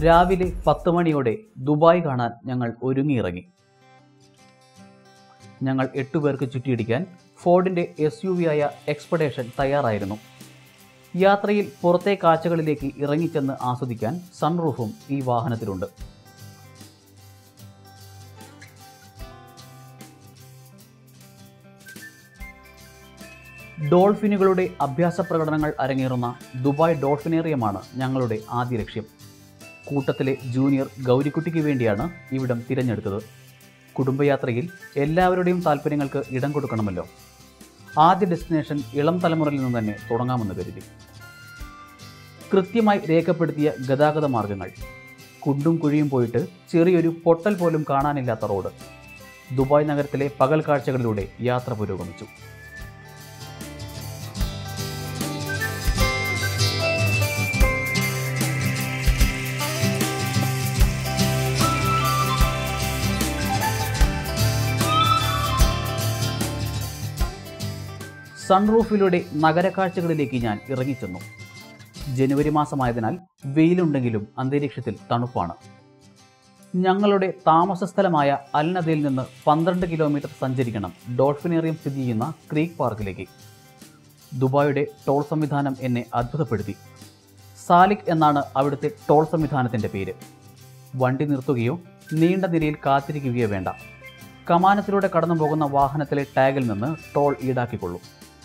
രാവിലെ പത്ത് മണിയോടെ ദുബായ് കാണാൻ ഞങ്ങൾ ഒരുങ്ങിയിറങ്ങി ഞങ്ങൾ എട്ടുപേർക്ക് ചുറ്റിയിടിക്കാൻ ഫോർഡിന്റെ എസ് യു വി ആയ എക്സ്പെഡേഷൻ തയ്യാറായിരുന്നു യാത്രയിൽ പുറത്തെ കാഴ്ചകളിലേക്ക് ഇറങ്ങിച്ചെന്ന് ആസ്വദിക്കാൻ സൺറൂഫും ഈ വാഹനത്തിലുണ്ട് ഡോൾഫിനുകളുടെ അഭ്യാസ പ്രകടനങ്ങൾ അരങ്ങേറുന്ന ദുബായ് ഡോൾഫിനേറിയമാണ് ഞങ്ങളുടെ ആദ്യ ലക്ഷ്യം കൂട്ടത്തിലെ ജൂനിയർ ഗൗരിക്കുട്ടിക്ക് വേണ്ടിയാണ് ഇവിടം തിരഞ്ഞെടുത്തത് കുടുംബയാത്രയിൽ എല്ലാവരുടെയും താല്പര്യങ്ങൾക്ക് ഇടം കൊടുക്കണമല്ലോ ആദ്യ ഡെസ്റ്റിനേഷൻ ഇളം തലമുറയിൽ നിന്ന് തന്നെ തുടങ്ങാമെന്ന് കരുതി കൃത്യമായി രേഖപ്പെടുത്തിയ ഗതാഗത മാർഗങ്ങൾ കുണ്ടും കുഴിയും പോയിട്ട് ചെറിയൊരു പൊട്ടൽ പോലും കാണാനില്ലാത്ത റോഡ് ദുബായ് നഗരത്തിലെ പകൽ കാഴ്ചകളിലൂടെ യാത്ര പുരോഗമിച്ചു സൺറൂഫിലൂടെ നഗരക്കാഴ്ചകളിലേക്ക് ഞാൻ ഇറങ്ങിച്ചെന്നു ജനുവരി മാസമായതിനാൽ വെയിലുണ്ടെങ്കിലും അന്തരീക്ഷത്തിൽ തണുപ്പാണ് ഞങ്ങളുടെ താമസ സ്ഥലമായ അൽനദയിൽ നിന്ന് പന്ത്രണ്ട് കിലോമീറ്റർ സഞ്ചരിക്കണം ഡോൾഫിനേറിയം സ്ഥിതി ചെയ്യുന്ന ക്രീക്ക് പാർക്കിലേക്ക് ദുബായുടെ ടോൾ സംവിധാനം എന്നെ അത്ഭുതപ്പെടുത്തി സാലിക് എന്നാണ് അവിടുത്തെ ടോൾ സംവിധാനത്തിൻ്റെ പേര് വണ്ടി നിർത്തുകയോ നീണ്ട നിരയിൽ കാത്തിരിക്കുകയോ വേണ്ട കമാനത്തിലൂടെ കടന്നു പോകുന്ന വാഹനത്തിലെ ടാഗിൽ നിന്ന് ടോൾ ഈടാക്കിക്കൊള്ളൂ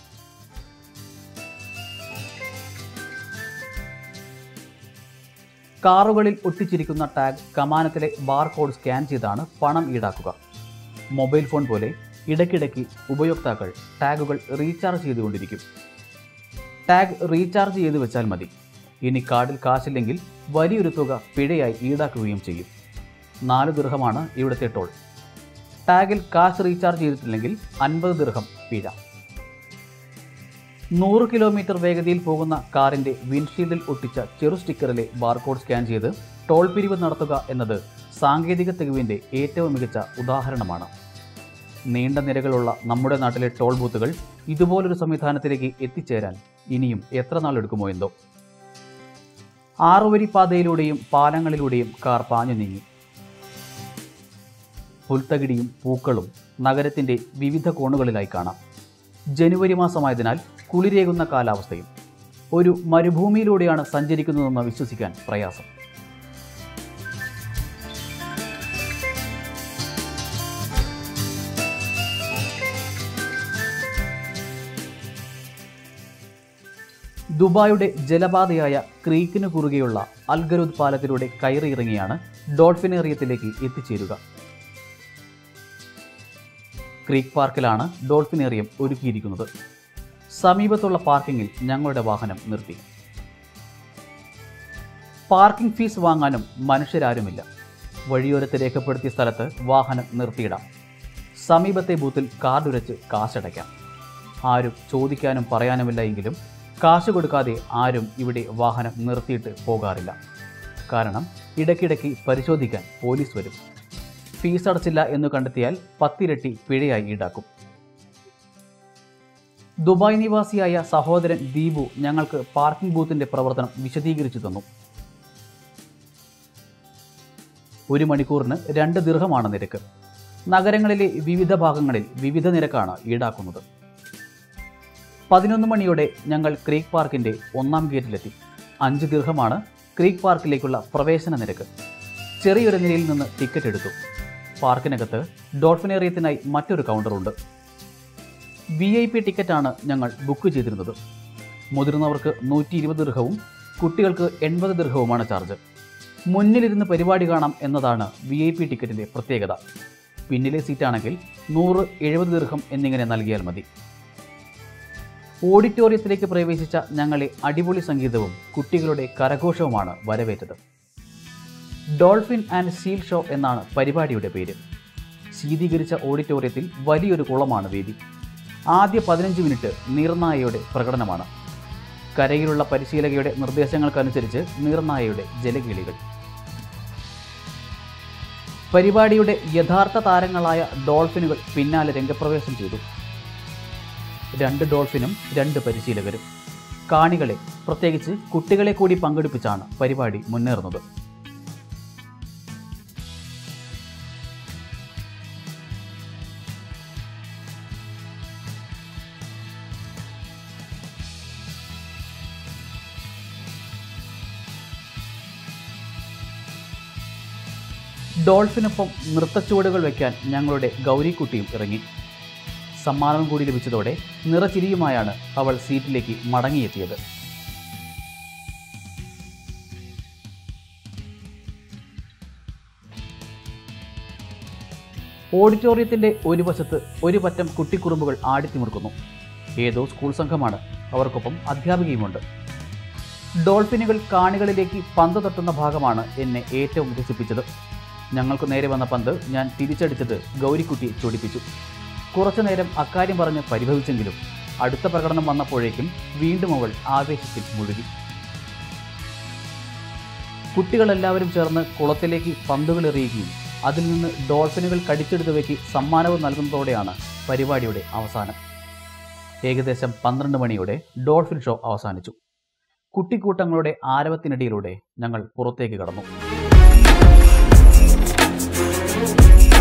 കാറുകളിൽ ഒട്ടിച്ചിരിക്കുന്ന ടാഗ് കമാനത്തിലെ ബാർകോഡ് സ്കാൻ ചെയ്താണ് പണം ഈടാക്കുക മൊബൈൽ ഫോൺ പോലെ ഇടയ്ക്കിടയ്ക്ക് ഉപയോക്താക്കൾ ടാഗുകൾ റീചാർജ് ചെയ്തുകൊണ്ടിരിക്കും ടാഗ് റീചാർജ് ചെയ്ത് വെച്ചാൽ മതി ഇനി കാർഡിൽ കാശില്ലെങ്കിൽ വലിയൊരു തുക പിഴയായി ഈടാക്കുകയും ചെയ്യും നാല് ദീർഘമാണ് ഇവിടുത്തെ ടോൾ ടാഗിൽ കാശ് റീചാർജ് ചെയ്തിട്ടില്ലെങ്കിൽ അൻപത് ദീർഘം പിഴ നൂറ് കിലോമീറ്റർ വേഗതയിൽ പോകുന്ന കാറിന്റെ വിൻഷീൽഡിൽ ഒട്ടിച്ച ചെറു സ്റ്റിക്കറിലെ ബാർകോഡ് സ്കാൻ ചെയ്ത് ടോൾ പിരിവ് നടത്തുക എന്നത് സാങ്കേതിക തികവിന്റെ ഏറ്റവും മികച്ച ഉദാഹരണമാണ് നീണ്ട നിരകളുള്ള നമ്മുടെ നാട്ടിലെ ടോൾ ബൂത്തുകൾ ഇതുപോലൊരു സംവിധാനത്തിലേക്ക് എത്തിച്ചേരാൻ ഇനിയും എത്ര നാളെടുക്കുമോ എന്തോ ആറുവരി പാതയിലൂടെയും പാലങ്ങളിലൂടെയും കാർ പാഞ്ഞു നീങ്ങി പുൽത്തകിടിയും പൂക്കളും നഗരത്തിന്റെ വിവിധ കോണുകളിലായി കാണാം ജനുവരി മാസമായതിനാൽ കുളിരേകുന്ന കാലാവസ്ഥയും ഒരു മരുഭൂമിയിലൂടെയാണ് സഞ്ചരിക്കുന്നതെന്ന് വിശ്വസിക്കാൻ പ്രയാസം ദുബായുടെ ജലപാതയായ ക്രീക്കിന് കുറുകെയുള്ള അൽഗരുദ് പാലത്തിലൂടെ കയറിയിറങ്ങിയാണ് ഡോൾഫിനേറിയത്തിലേക്ക് എത്തിച്ചേരുക ക്രീക്ക് പാർക്കിലാണ് ഡോൾഫിനേറിയം ഒരുക്കിയിരിക്കുന്നത് സമീപത്തുള്ള പാർക്കിങ്ങിൽ ഞങ്ങളുടെ വാഹനം നിർത്തി പാർക്കിംഗ് ഫീസ് വാങ്ങാനും മനുഷ്യരാരുമില്ല വഴിയോരത്ത് രേഖപ്പെടുത്തിയ സ്ഥലത്ത് വാഹനം നിർത്തിയിടാം സമീപത്തെ ബൂത്തിൽ കാർഡുരച്ച് കാശടയ്ക്കാം ആരും ചോദിക്കാനും പറയാനുമില്ല എങ്കിലും കാശ് കൊടുക്കാതെ ആരും ഇവിടെ വാഹനം നിർത്തിയിട്ട് പോകാറില്ല കാരണം ഇടയ്ക്കിടയ്ക്ക് പരിശോധിക്കാൻ പോലീസ് വരും ഫീസ് അടച്ചില്ല എന്ന് കണ്ടെത്തിയാൽ പത്തിരട്ടി പിഴയായി ഈടാക്കും ദുബായ് നിവാസിയായ സഹോദരൻ ദീപു ഞങ്ങൾക്ക് പാർക്കിംഗ് ബൂത്തിന്റെ പ്രവർത്തനം വിശദീകരിച്ചു തന്നു ഒരു മണിക്കൂറിന് രണ്ട് ദീർഘമാണ് നിരക്ക് നഗരങ്ങളിലെ വിവിധ ഭാഗങ്ങളിൽ വിവിധ നിരക്കാണ് ഈടാക്കുന്നത് പതിനൊന്ന് മണിയോടെ ഞങ്ങൾ ക്രീക്ക് പാർക്കിന്റെ ഒന്നാം ഗേറ്റിലെത്തി അഞ്ച് ദീർഘമാണ് ക്രീക്ക് പാർക്കിലേക്കുള്ള പ്രവേശന നിരക്ക് ചെറിയൊരു നിരയിൽ നിന്ന് ടിക്കറ്റ് എടുത്തു പാർക്കിനകത്ത് ഡോൾഫിനേറിയത്തിനായി മറ്റൊരു കൗണ്ടറുണ്ട് വി ഐ പി ടിക്കറ്റാണ് ഞങ്ങൾ ബുക്ക് ചെയ്തിരുന്നത് മുതിർന്നവർക്ക് നൂറ്റി ഇരുപത് ദീർഘവും കുട്ടികൾക്ക് എൺപത് ദീർഘവുമാണ് ചാർജ് മുന്നിലിരുന്ന് പരിപാടി കാണാം എന്നതാണ് വി ഐ പി ടിക്കറ്റിൻ്റെ പ്രത്യേകത പിന്നിലെ സീറ്റാണെങ്കിൽ നൂറ് എഴുപത് ദീർഘം എന്നിങ്ങനെ നൽകിയാൽ മതി ഓഡിറ്റോറിയത്തിലേക്ക് പ്രവേശിച്ച ഞങ്ങളെ അടിപൊളി സംഗീതവും കുട്ടികളുടെ കരഘോഷവുമാണ് വരവേറ്റത് ഡോൾഫിൻ ആൻഡ് സീൽ ഷോ എന്നാണ് പരിപാടിയുടെ പേര് ശീതീകരിച്ച ഓഡിറ്റോറിയത്തിൽ വലിയൊരു കുളമാണ് വേദി ആദ്യ പതിനഞ്ച് മിനിറ്റ് നീർനായയുടെ പ്രകടനമാണ് കരയിലുള്ള പരിശീലകയുടെ നിർദ്ദേശങ്ങൾക്കനുസരിച്ച് നീർനായയുടെ ജലകീളികൾ പരിപാടിയുടെ യഥാർത്ഥ താരങ്ങളായ ഡോൾഫിനുകൾ പിന്നാലെ രംഗപ്രവേശം ചെയ്തു രണ്ട് ഡോൾഫിനും രണ്ട് പരിശീലകരും കാണികളെ പ്രത്യേകിച്ച് കുട്ടികളെ കൂടി പങ്കെടുപ്പിച്ചാണ് പരിപാടി മുന്നേറുന്നത് ഡോൾഫിനൊപ്പം നൃത്തച്ചുവടുകൾ വയ്ക്കാൻ ഞങ്ങളുടെ ഗൗരിക്കുട്ടിയും ഇറങ്ങി സമ്മാനം കൂടി ലഭിച്ചതോടെ നിറച്ചിരിയുമായാണ് അവൾ സീറ്റിലേക്ക് മടങ്ങിയെത്തിയത് ഓഡിറ്റോറിയത്തിന്റെ ഒരു വശത്ത് ഒരു പറ്റം കുട്ടിക്കുറുമ്പുകൾ ആടിത്തിമിർക്കുന്നു ഏതോ സ്കൂൾ സംഘമാണ് അവർക്കൊപ്പം അധ്യാപികയുമുണ്ട് ഡോൾഫിനുകൾ കാണികളിലേക്ക് പന്ത് തട്ടുന്ന ഭാഗമാണ് എന്നെ ഏറ്റവും രസിപ്പിച്ചത് ഞങ്ങൾക്ക് നേരെ വന്ന പന്ത് ഞാൻ തിരിച്ചടിച്ചത് ഗൗരിക്കുട്ടി ചൊടിപ്പിച്ചു കുറച്ചു നേരം അക്കാര്യം പറഞ്ഞ് പരിഭവിച്ചെങ്കിലും അടുത്ത പ്രകടനം വന്നപ്പോഴേക്കും വീണ്ടും അവൾ ആവേശത്തിൽ മുഴുകി കുട്ടികളെല്ലാവരും ചേർന്ന് കുളത്തിലേക്ക് പന്തുകൾ എറിയുകയും അതിൽ നിന്ന് ഡോൾഫിനുകൾ കടിച്ചെടുത്തവയ്ക്ക് സമ്മാനവും നൽകുന്നതോടെയാണ് പരിപാടിയുടെ അവസാനം ഏകദേശം പന്ത്രണ്ട് മണിയോടെ ഡോൾഫിൻ ഷോ അവസാനിച്ചു കുട്ടിക്കൂട്ടങ്ങളുടെ ആരവത്തിനിടയിലൂടെ ഞങ്ങൾ പുറത്തേക്ക് കടന്നു